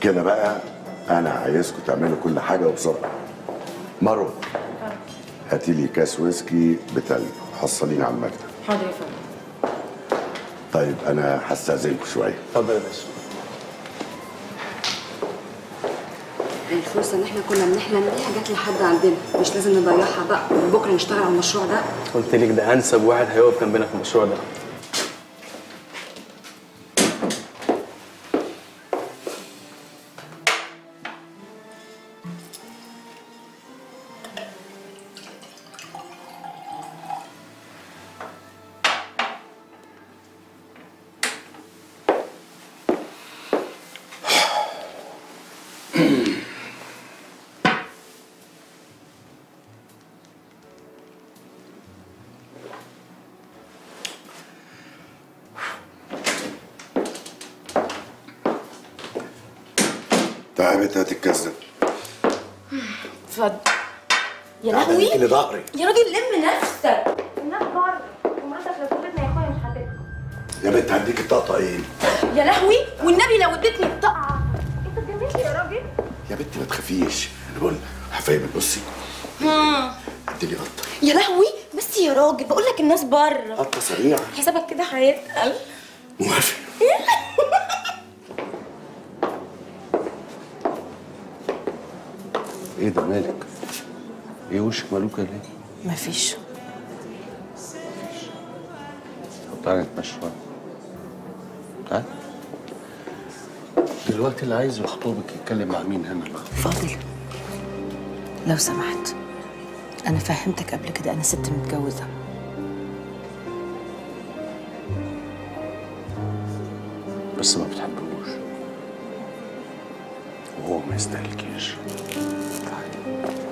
كده بقى انا عايزكم تعملوا كل حاجه وبسرعه مروه هاتي لي كاس ويسكي بتلج حصليني على المكتب حاضر يا فندم طيب انا هستاذنكم شويه اتفضل يا باشا الفرصة ان احنا كنا بنحلم بيها جت لحد عندنا مش لازم نضيعها بقى بكره نشتغل على المشروع ده قلت لك ده انسب واحد هيقف جنبنا في المشروع ده تعالى بنت هات الكاس ده اتفضل يا تعالى لهوي لي ظهري يا راجل لم نفسك الناس بره ومراتك لو سابتنا يا اخويا مش هتدخل يا بنت هديك الطقطقين يا لهوي والنبي لو اديتني الطقعه انت اتجننت يا راجل يا بنت ما تخافيش انا بقول حفايم بصي اديني قطه يا لهوي بس يا راجل بقول لك الناس بره قطه سريعه حسابك كده هيتقل موافق ايه ده مالك؟ ايه وشك مالوكة ليه؟ مفيش طب تعالى نتمشى شوية تعالى دلوقتي اللي عايز يخطبك يتكلم مع مين هنا بقى؟ فاضل لو سمحت انا فهمتك قبل كده انا ست متجوزه بس ما بتحبهوش وهو ما يستهلكيش تعالى